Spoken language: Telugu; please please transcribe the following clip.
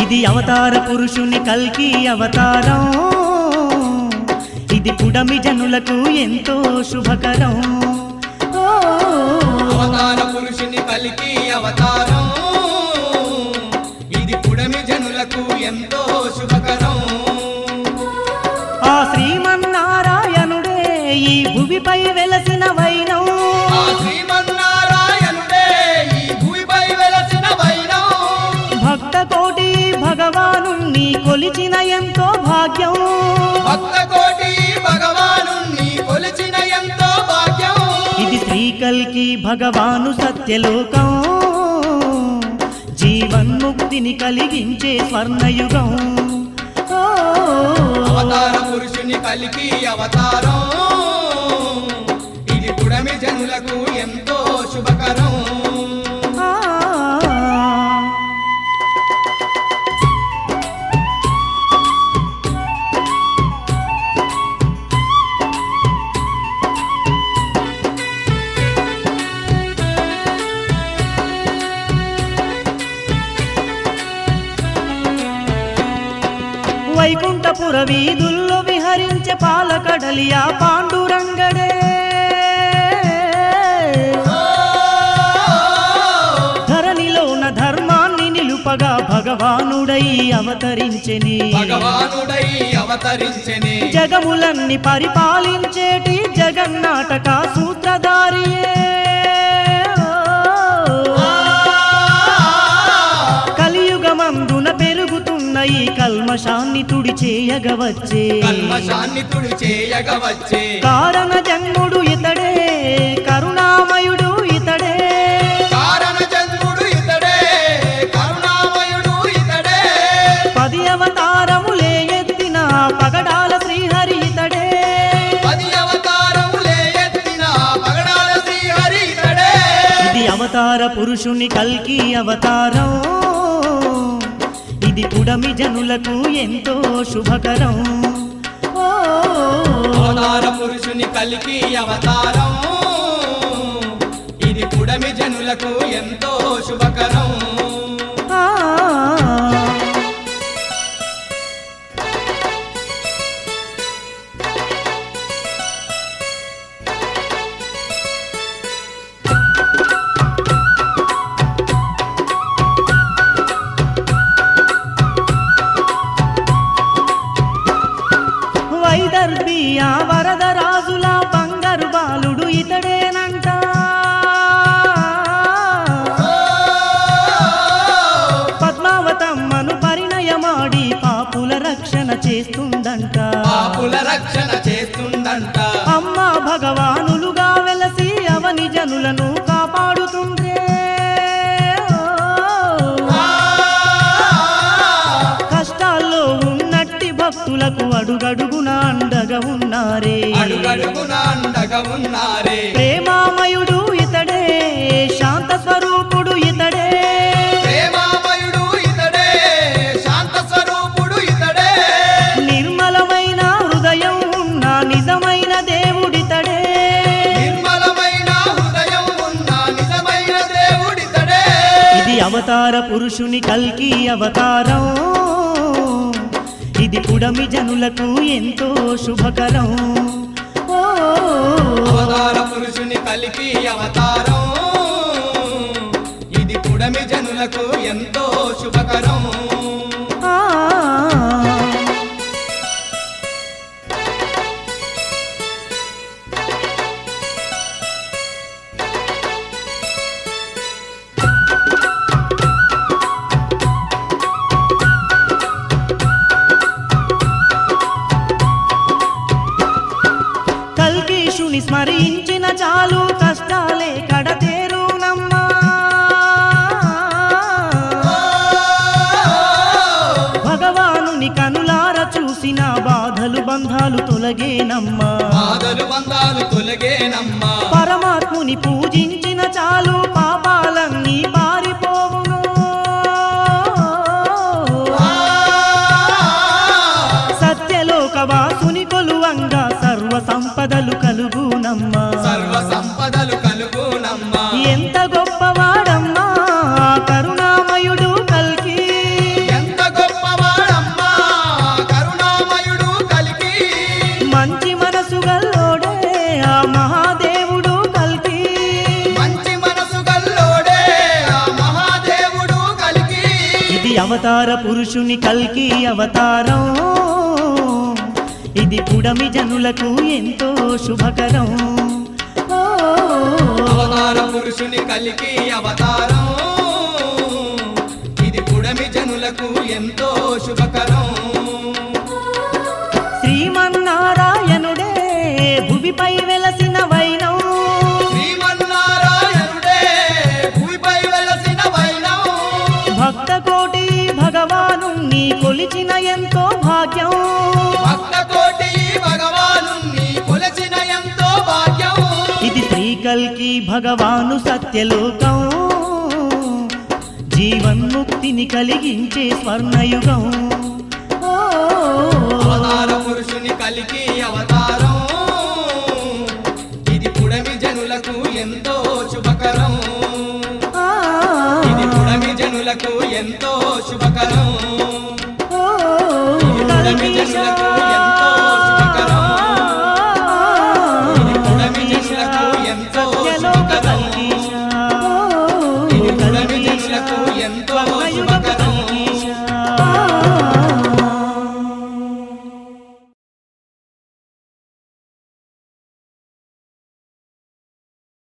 ఇది అవతార పురుషుని కల్కి అవతారం ఇది పుడమి జనులకు ఎంతో శుభకరం ఓ, అవతార పురుషుని కలికి అవతారం ఇది పుడమి జనులకు ఎంతో శుభకరం ఆ శ్రీమన్నారాయణుడే ఈ భువిపై వెలసిన వైనం ఆ శ్రీమన్నారాయణుడే ఈ భూమిపై వెలసిన వైరం భక్త కోటి భగవాను కొలిచిన ఎంతో భాగ్యం భక్త కోటి భగవాను కొలిచిన ఎంతో భాగ్యం ఇది శ్రీకల్కి భగవాను సత్యలోకం జీవన్ముక్తిని కలిగించే స్వర్ణయుగం ఓ, అవతార పురుషుని కలికి అవతారం ఇది పుడమి జనులకు ఎంతో శుభకరం ఆ. వైకుంఠపుర వీధుల్లో విహరించే పాలకడలియా పాండురంగడే ధరణిలోన ధర్మాన్ని నిలుపగా భగవానుడై అవతరించెని భగవానుడై అవతరించెని జగములన్ని పరిపాలించేటి జగన్నాటక సూత్రధారియే కలియుగమందున పెరుగుతున్న ఈ కల్మషాన్ని తుడి చేయగవచ్చే కల్మషాన్ని తుడి చేయగ వచ్చే కారణ జన్ముడు ఇతడే కరుణామయుడు ఇతడే కారణ జన్ముడు ఇతడే కరుణామయుడు ఇతడే పది అవతారములే ఎత్తిన పగడాల శ్రీహరి ఇతడే పది అవతారములే ఎత్తిన పగడాల శ్రీహరి ఇతడే ఇది అవతార పురుషుని కల్కి అవతారం ఇది పుడమి జనులకు ఎంతో శుభకరం ఓ, అవతార పురుషుని కలికి అవతారం ఇది పుడమి జనులకు ఎంతో శుభకరం ఆ. వైదర్భియ వరదరాజుల బంగారు బాలుడు ఇతడేనంట పద్మావతమ్మను పరిణయమాడి పాపుల రక్షణ చేస్తుందంట పాపుల రక్షణ చేస్తుందంట అమ్మ భగవానులుగా వెలసి అవని జనులను కాపాడుతుండే కష్టాల్లో ఉన్నట్టి భక్తులకు అడుగడుగున అండగా ఉన్నారే అడుగడుగున అండగా ఉన్నారే ప్రేమామయుడు ఇతడే శాంత స్వరూపుడు ఇతడే ప్రేమామయుడు ఇతడే శాంత స్వరూపుడు ఇతడే నిర్మలమైన హృదయం ఉన్న నిజమైన దేవుడితడే నిర్మలమైన హృదయం ఉన్న నిజమైన దేవుడితడే ఇది అవతార పురుషుని కల్కి అవతారం ఇది పుడమి జనులకు ఎంతో శుభకరం ఓ, అవతార పురుషుని కలిపి అవతారం ఇది పుడమి జనులకు ఎంతో శుభకరం ఆ. కల్కీషుని స్మరించిన చాలు కష్టాలే కడతేరునమ్మా భగవానుని కనులార చూసిన బాధలు బంధాలు తొలగేనమ్మా బాధలు బంధాలు తొలగేనమ్మా పరమాత్ముని పూజించిన చాలు పాపాలన్నీ పారిపోవును సత్యలోక వాసుని కొలువంగా సర్వ సంపదలు కలుగునమ్మా సర్వ సంపదలు కలుగునమ్మా ఎంత గొప్పవాడమ్మా కరుణామయుడు కల్కి ఎంత గొప్ప అవతార పురుషుని కల్కి అవతారం ఇది పుడమి జనులకు ఎంతో శుభకరం ఓ, అవతార పురుషుని కలికి అవతారం ఇది పుడమి జనులకు ఎంతో శుభకరం శ్రీమన్నారాయణుడే భువిపై వెలసిన వైనం శ్రీమన్నారాయణుడే భూమిపై వెలసిన వైనం భక్త కోటి భగవాను నీ కొలిచిన ఎంతో భాగ్యం భక్త కోటి భగవాను కొలచిన ఎంతో భాగ్యం ఇది శ్రీకల్కి భగవాను సత్యలోకం జీవన్ముక్తిని కలిగించే స్వర్ణయుగం ఓ, అవతార పురుషుని కలికి అవతారం